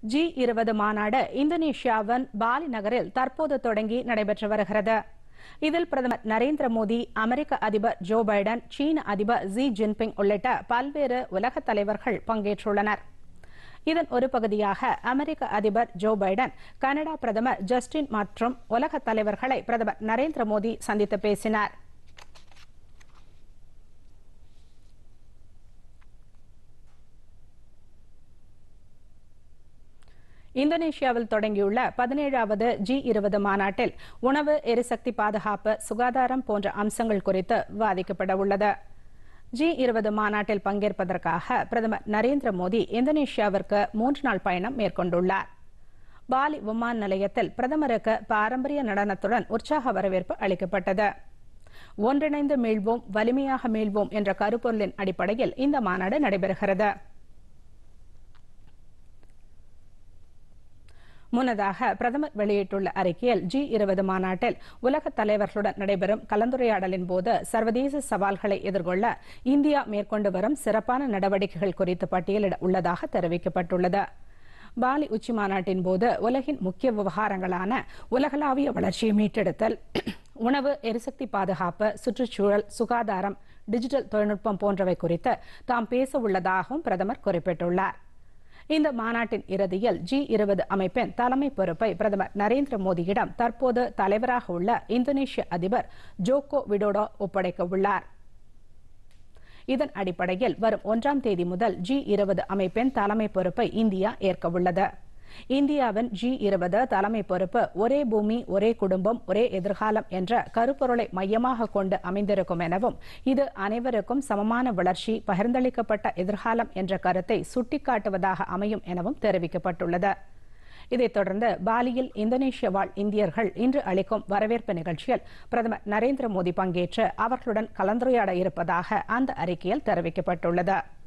G இருபது மாநாடு இந்தோனேஷியாவின் பாலி நகரில் தற்போது தொடங்கி நடைபெற்று வருகிறது இதில் பிரதமர் நரேந்திர மோடி அமெரிக்க அதிபர் ஜோ பைடன் சீன அதிபர் ஜி ஜின்பிங் உள்ளிட்ட பல்வேறு உலகத் தலைவர்கள் பங்கேற்றுள்ளனர் இதன் ஒரு பகுதியாக அமெரிக்க அதிபர் ஜோ பைடன் கனடா பிரதமர் ஜஸ்டின் மற்றும் உலகத் தலைவர்களை பிரதமர் நரேந்திர மோடி சந்தித்து பேசினார் இந்தோனேஷியாவில் தொடங்கியுள்ள பதினேழாவது ஜி இருபது மாநாட்டில் உணவு எரிசக்தி பாதுகாப்பு சுகாதாரம் போன்ற அம்சங்கள் குறித்து விவாதிக்கப்பட உள்ளது ஜி இருபது மாநாட்டில் பங்கேற்பதற்காக பிரதமர் நரேந்திர மோடி இந்தோனேஷியாவிற்கு மூன்று நாள் பயணம் மேற்கொண்டுள்ளார் பாலி விமான நிலையத்தில் பிரதமருக்கு பாரம்பரிய நடனத்துடன் உற்சாக வரவேற்பு அளிக்கப்பட்டது ஒன்றிணைந்து மீள்வோம் வலிமையாக மீள்வோம் என்ற கருப்பொருளின் அடிப்படையில் இந்த மாநாடு நடைபெறுகிறது முன்னதாக பிரதமர் வெளியிட்டுள்ள அறிக்கையில் ஜி இருபது மாநாட்டில் உலகத் தலைவர்களுடன் நடைபெறும் கலந்துரையாடலின் போது சர்வதேச சவால்களை எதிர்கொள்ள இந்தியா மேற்கொண்டு வரும் சிறப்பான நடவடிக்கைகள் குறித்து பட்டியலிட உள்ளதாக தெரிவிக்கப்பட்டுள்ளது பாலி உச்சி மாநாட்டின் போது உலகின் முக்கிய விவகாரங்களான உலகளாவிய வளர்ச்சியை மீட்டெடுத்தல் உணவு எரிசக்தி பாதுகாப்பு சுற்றுச்சூழல் சுகாதாரம் டிஜிட்டல் தொழில்நுட்பம் போன்றவை குறித்து தாம் பேச உள்ளதாகவும் பிரதமர் குறிப்பிட்டுள்ளார் இந்த மாநாட்டின் இறுதியில் ஜி இருபது அமைப்பின் தலைமை பொறுப்பை பிரதமர் நரேந்திர மோடியிடம் தற்போது தலைவராக உள்ள இந்தோனேஷிய அதிபர் ஜோகோ விடோடோ ஒப்படைக்க உள்ளார் இதன் அடிப்படையில் வரும் ஒன்றாம் தேதி முதல் ஜி இருபது அமைப்பின் தலைமை பொறுப்பை இந்தியா ஏற்க உள்ளது இந்தியாவின் ஜி இருபது தலைமை பொறுப்பு ஒரே பூமி ஒரே குடும்பம் ஒரே எதிர்காலம் என்ற கருப்பொருளை மையமாக கொண்டு அமைந்திருக்கும் எனவும் இது அனைவருக்கும் சமமான வளர்ச்சி பகிர்ந்தளிக்கப்பட்ட எதிர்காலம் என்ற கருத்தை சுட்டிக்காட்டுவதாக அமையும் எனவும் தெரிவிக்கப்பட்டுள்ளது இதைத் தொடர்ந்து பாலியில் இந்தோனேஷிய வாழ் இந்தியர்கள் இன்று அளிக்கும் வரவேற்பு நிகழ்ச்சியில் பிரதமர் நரேந்திர மோடி பங்கேற்று அவர்களுடன் கலந்துரையாட இருப்பதாக அந்த அறிக்கையில் தெரிவிக்கப்பட்டுள்ளது